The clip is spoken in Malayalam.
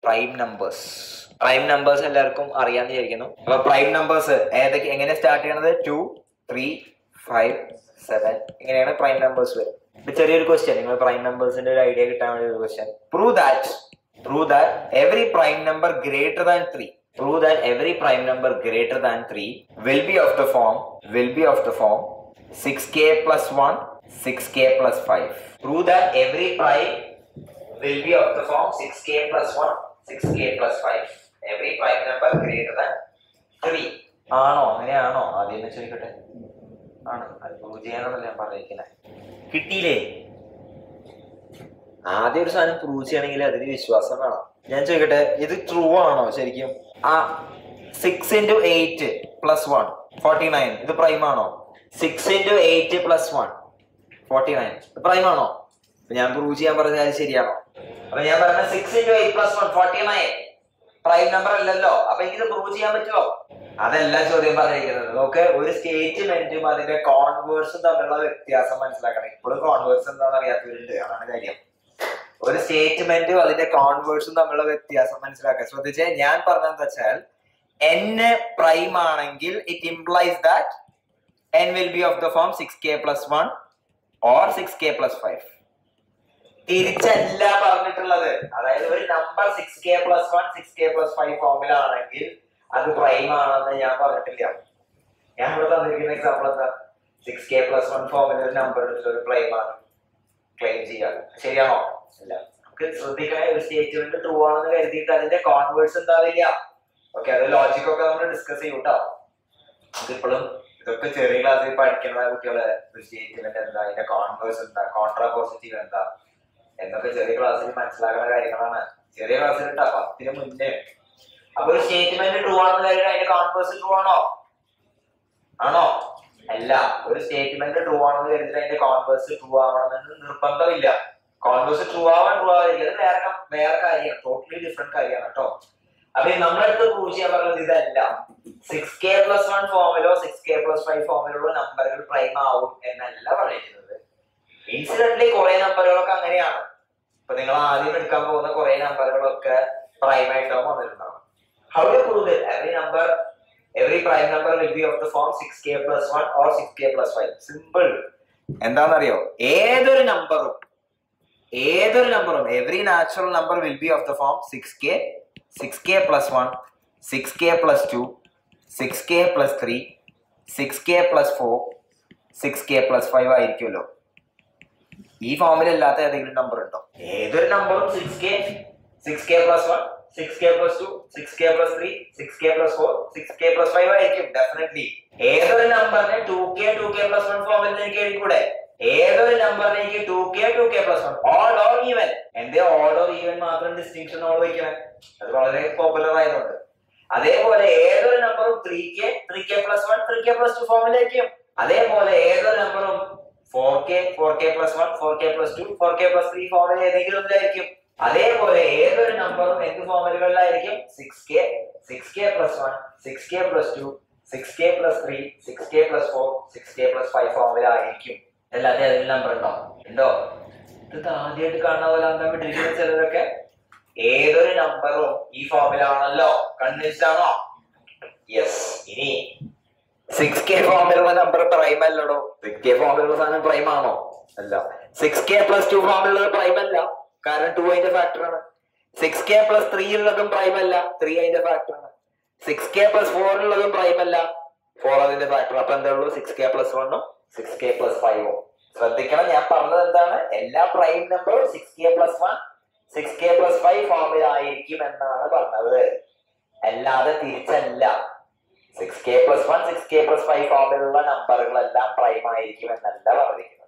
പ്രൈം നമ്പേഴ്സ് പ്രൈം നമ്പേഴ്സ് എല്ലാവർക്കും അറിയാന്ന് വിചാരിക്കുന്നു അപ്പൊ പ്രൈം നമ്പേഴ്സ് ഏതൊക്കെ എങ്ങനെ സ്റ്റാർട്ട് ചെയ്യണത് ടു ത്രീ ഫൈവ് സെവൻ ഇങ്ങനെയാണ് പ്രൈം നമ്പേഴ്സ് വരും ഇപ്പൊ ചെറിയൊരു ക്വസ്റ്റ്യൻ നിങ്ങൾ പ്രൈം നമ്പേഴ്സിന്റെ ഒരു ഐഡിയ കിട്ടാൻ വേണ്ടി ഒരു question prove that prove that every prime number greater than three prove that every prime number greater than three will be of the form will be of the form six k plus one six k plus five prove that every prime will be of the form 6k plus 1, 6k plus 5. Every prime number greater than 3. ആണോ അങ്ങനെയാണോ ആദ്യം തന്നെ ചോദിക്കട്ടെ ആണ് അത് പ്രൂവ് ചെയ്യാനാണല്ലോ ഞാൻ പറഞ്ഞിരിക്കുന്നത് കിട്ടിയില്ലേ ആദ്യം ഒരു സാധനം പ്രൂവ് ചെയ്യണമെങ്കിൽ അതിന് വിശ്വാസം വേണം ഞാൻ ചോദിക്കട്ടെ ഇത് ട്രൂ ആണോ ശരിക്കും ആ six into eight plus one forty nine ഇത് പ്രൈം ആണോ six into eight plus one forty nine ഇത് പ്രൈം ആണോ അപ്പൊ ഞാൻ പ്രൂവ് ചെയ്യാൻ പറഞ്ഞാൽ അത് ശരിയാണോ അപ്പൊ ഞാൻ പറഞ്ഞ six into eight plus one forty nine prime number അല്ലല്ലോ അപ്പൊ എനിക്കിത് പ്രൂവ് ചെയ്യാൻ പറ്റുമോ അതല്ല ചോദ്യം പറഞ്ഞിരിക്കുന്നത് നോക്ക് ഒരു സ്റ്റേറ്റ്മെന്റും അതിന്റെ കോൺവേഴ്സും തമ്മിലുള്ള വ്യത്യാസം മനസ്സിലാക്കണം ഇപ്പോഴും കോൺവേഴ്സ് എന്താണെന്ന് അറിയാത്തവരുണ്ട് അതാണ് കാര്യം ഒരു സ്റ്റേറ്റ്മെന്റും അതിന്റെ കോൺവേഴ്സും തമ്മിലുള്ള വ്യത്യാസം മനസ്സിലാക്കുക ശ്രദ്ധിച്ചേ ഞാൻ പറഞ്ഞതെന്ന് വെച്ചാൽ എൻ പ്രൈം ആണെങ്കിൽ it implies that n will be of the form six k plus one or six k plus five തിരിച്ചല്ല പറഞ്ഞിട്ടുള്ളത് അതായത് ഒരു number six k plus one six k plus five ഫോമിലാണെങ്കിൽ അത് പ്രൈം ആണെന്ന് ഞാൻ പറഞ്ഞിട്ടില്ല ഞാൻ ഇവിടെ തന്നിരിക്കുന്ന എക്സാമ്പിൾ എന്താ സിക്സ് കെ പ്ലസ് വൺ ഫോമിൽ ഒരു നമ്പർ എടുത്തിട്ട് ഒരു പ്രൈം ആണ് ക്ലെയിം ചെയ്യാം ശരിയാണോ അല്ല നമുക്ക് ശ്രദ്ധിക്കണേ ഒരു സ്റ്റേറ്റ്മെന്റ് ട്രൂ ആണെന്ന് കരുതിയിട്ട് അതിന്റെ കോൺവേഴ്സ് എന്താവില്ല ഓക്കെ അത് ലോജിക് ഒക്കെ നമ്മൾ ഡിസ്കസ് ചെയ്യും കേട്ടോ നമുക്കിപ്പോഴും ഇതൊക്കെ ചെറിയ ക്ലാസ്സിൽ പഠിക്കുന്ന കുട്ടികളെ ഒരു സ്റ്റേറ്റ്മെന്റ് എന്താ അതിന്റെ കോൺവേഴ്സ് എന്താ കോൺട്രാ പോസിറ്റീവ് എന്താ എന്നൊക്കെ ചെറിയ ക്ലാസ്സിൽ മനസ്സിലാക്കുന്ന കാര്യങ്ങളാണ് ചെറിയ ക്ലാസ്സിൽ കേട്ടോ പത്തിന് മുന്നേ അപ്പൊ ഒരു സ്റ്റേറ്റ്മെന്റ് ട്രൂ ആണെന്ന് കരുതി അതിന്റെ കോൺവേഴ്സ് ട്രൂ ആണോ ആണോ അല്ല ഒരു സ്റ്റേറ്റ്മെന്റ് ട്രൂ ആണെന്ന് കരുതി അതിന്റെ കോൺവേഴ്സ് ട്രൂ ആവണമെന്ന് നിർബന്ധമില്ല കോൺവേഴ്സ് ട്രൂ ആവാൻ ട്രൂ ആവാതിരിക്കും അത് വേറെ കം- വേറെ കാര്യമാണ് ടോട്ടലി ഡിഫറെന്റ് കാര്യമാണ് കേട്ടോ അപ്പൊ ഈ നമ്മളടുത്ത് പ്രൂവ് ചെയ്യാൻ പറഞ്ഞത് ഇതല്ല സിക്സ് കെ പ്ലസ് വൺ ഫോമിലോ സിക്സ് കെ പ്ലസ് ഫൈവ് ഫോമിലുള്ള നമ്പറുകൾ പ്രൈം ആവും എന്നല്ല പറഞ്ഞിരിക്കുന്നത് ഇൻസിഡന്റ്ലി കുറെ നമ്പറുകളൊക്കെ അങ്ങനെയാണ് ഇപ്പൊ നിങ്ങൾ ആദ്യം എടുക്കാൻ പോകുന്ന കുറെ നമ്പറുകളൊക്കെ പ്രൈം ആയിട്ടാവും വന്നിട്ടുണ്ടാവും how to prove that every number every prime number will be of the form six k plus one or six k plus five simple എന്താണെന്നറിയോ ഏതൊരു നമ്പറും ഏതൊരു നമ്പറും every natural number will be of the form six k six k plus one six k plus two six k plus three six k plus four six k plus five ആയിരിക്കുമല്ലോ ഈ ഫോമിലല്ലാത്ത ഏതെങ്കിലും നമ്പർ ഉണ്ടോ ഏതൊരു നമ്പറും six k six k plus one six k plus two six k plus three six k plus four six k plus five ആയിരിക്കും ഡെഫിനറ്റ്ലി ഏതൊരു നമ്പറിനെ two k two k plus one ഫോമിൽ എനിക്ക് എഴുതിക്കൂടെ ഏതൊരു നമ്പറിലേക്ക് two k two k plus one odd or even എന്റെ ഓൾ ഓർ ഈവൻ മാത്രം ഡിസ്റ്റിങ്ഷൻ ഓൾ വയ്ക്കണം അത് വളരെ പോപ്പുലർ ആയതുകൊണ്ട് അതേപോലെ ഏതൊരു നമ്പറും three k three k plus one three k plus two ഫോമിലേക്കും അതേപോലെ ഏതൊരു നമ്പറും four k four k plus one four k plus two four k plus three ഫോമിൽ ഏതെങ്കിലും ഒന്നിലായിരിക്കും അതേപോലെ ഏതൊരു നമ്പറും എന്ത് ഫോമിലുകളിലായിരിക്കും six k six k plus one six k plus two six k plus three six k plus four six k plus five ഫോമിലായിരിക്കും അല്ലാതെ ഏതെങ്കിലും നമ്പർ ഉണ്ടോ ഉണ്ടോ ഇത് ആദ്യമായിട്ട് കാണുന്ന പോലെ എന്താ വിട്ടിരിക്കുന്ന ചിലരൊക്കെ ഏതൊരു നമ്പറും ഈ ഫോമിലാണല്ലോ കൺവിൻസ്ഡ് ആണോ യെസ് ഇനി സിക്സ് കെ ഫോമിലുള്ള നമ്പർ പ്രൈം അല്ലടോ സിക്സ് കെ ഫോമിലുള്ള സാധനം പ്രൈം ആണോ അല്ല സിക്സ് കെ പ്ലസ് ടു ഫോമിലുള്ളത് പ്രൈം അല്ല കാരണം ടു അതിന്റെ ഫാക്ടർ ആണ് സിക്സ് കെ പ്ലസ് ത്രീ ഉള്ളതും പ്രൈം അല്ല ത്രീ അതിന്റെ ഫാക്ടർ ആണ് സിക്സ് കെ പ്ലസ് ഫോർ ഉള്ളതും പ്രൈം അല്ല ഫോർ അതിന്റെ ഫാക്ടർ അപ്പൊ എന്താ ഉള്ളൂ സിക്സ് കെ പ്ലസ് വണ്ണും സിക്സ് കെ പ്ലസ് ഫൈവും ശ്രദ്ധിക്കണം ഞാൻ പറഞ്ഞത് എന്താണ് എല്ലാ പ്രൈം നമ്പറും six k plus one six k plus five ഫോമിലായിരിക്കും എന്നാണ് പറഞ്ഞത് അല്ലാതെ തിരിച്ചല്ല six k plus one six k plus five ഫോമിലുള്ള നമ്പറുകളെല്ലാം പ്രൈം ആയിരിക്കും എന്നല്ല പറഞ്ഞിരിക്കുന്നത്